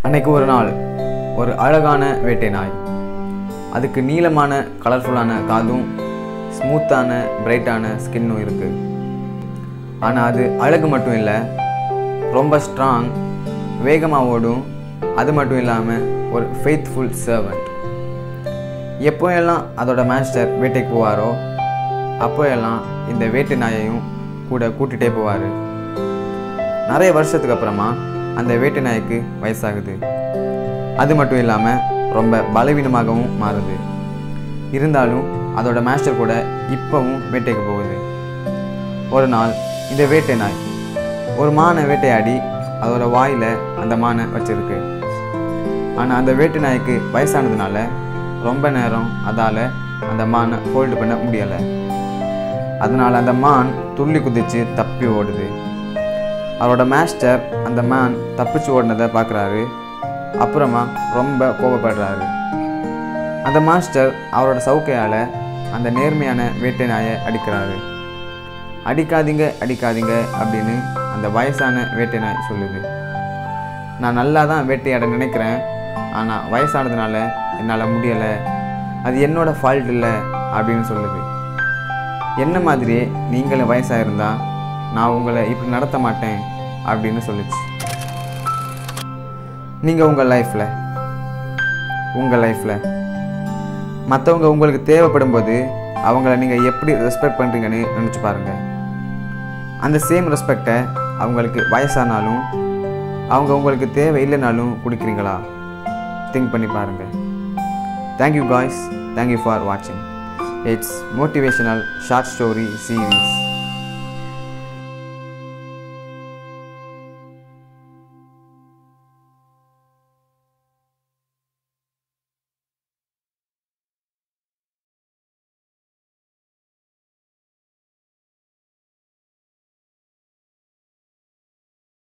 அன்னைக்கு ஒரு நாள் ஒரு அழகான வேட்டை நாய் அதுக்கு நீளமான கலர்ஃபுல்லான காதும் ஸ்மூத்தான பிரைட்டான ஸ்கின்னும் இருக்குது ஆனால் அது அழகு மட்டும் இல்லை ரொம்ப ஸ்ட்ராங் வேகமாக ஓடும் அது மட்டும் இல்லாமல் ஒரு ஃபெய்த்ஃபுல் சர்வெண்ட் எப்போ எல்லாம் அதோட மாஸ்டர் வேட்டைக்கு போவாரோ அப்போ எல்லாம் இந்த வேட்டை நாயையும் கூட கூட்டிகிட்டே போவார் நிறைய வருஷத்துக்கு அப்புறமா அந்த வேட்டை நாய்க்கு வயசாகுது அது மட்டும் இல்லாமல் ரொம்ப பலவீனமாகவும் மாறுது இருந்தாலும் அதோட மாஸ்டர் கூட இப்போவும் வேட்டைக்கு போகுது ஒரு நாள் இந்த வேட்டை நாய் ஒரு மானை வேட்டையாடி அதோட வாயில் அந்த மானை வச்சிருக்கு ஆனால் அந்த வேட்டை நாய்க்கு வயசானதுனால ரொம்ப நேரம் அதால் அந்த மானை ஹோல்டு பண்ண முடியலை அதனால் அந்த மான் துள்ளி குதித்து தப்பி ஓடுது அவரோட மாஸ்டர் அந்த மான் தப்பிச்சு ஓடினதை பார்க்குறாரு அப்புறமா ரொம்ப கோபப்படுறாரு அந்த மாஸ்டர் அவரோட சவுக்கையால் அந்த நேர்மையான வேட்டை நாயை அடிக்கிறாரு அடிக்காதீங்க அடிக்காதீங்க அப்படின்னு அந்த வயசான வேட்டை நாய் சொல்லுது நான் நல்லா தான் வேட்டையாட நினைக்கிறேன் ஆனால் வயசானதுனால என்னால் முடியலை அது என்னோட ஃபால்ட் இல்லை அப்படின்னு சொல்லுது என்ன மாதிரியே நீங்களும் வயசாக இருந்தால் நான் உங்களை இப்படி நடத்த மாட்டேன் அப்படின்னு சொல்லுச்சு நீங்கள் உங்கள் லைஃப்பில் உங்கள் லைஃப்பில் மற்றவங்க உங்களுக்கு தேவைப்படும் போது அவங்கள நீங்கள் எப்படி ரெஸ்பெக்ட் பண்ணுறீங்கன்னு நினச்சி பாருங்கள் அந்த சேம் ரெஸ்பெக்டை அவங்களுக்கு வயசானாலும் அவங்க உங்களுக்கு தேவை இல்லைனாலும் கொடுக்குறீங்களா திங்க் பண்ணி பாருங்கள் தேங்க்யூ காய்ஸ் தேங்க்யூ ஃபார் வாட்சிங் it's motivational short story series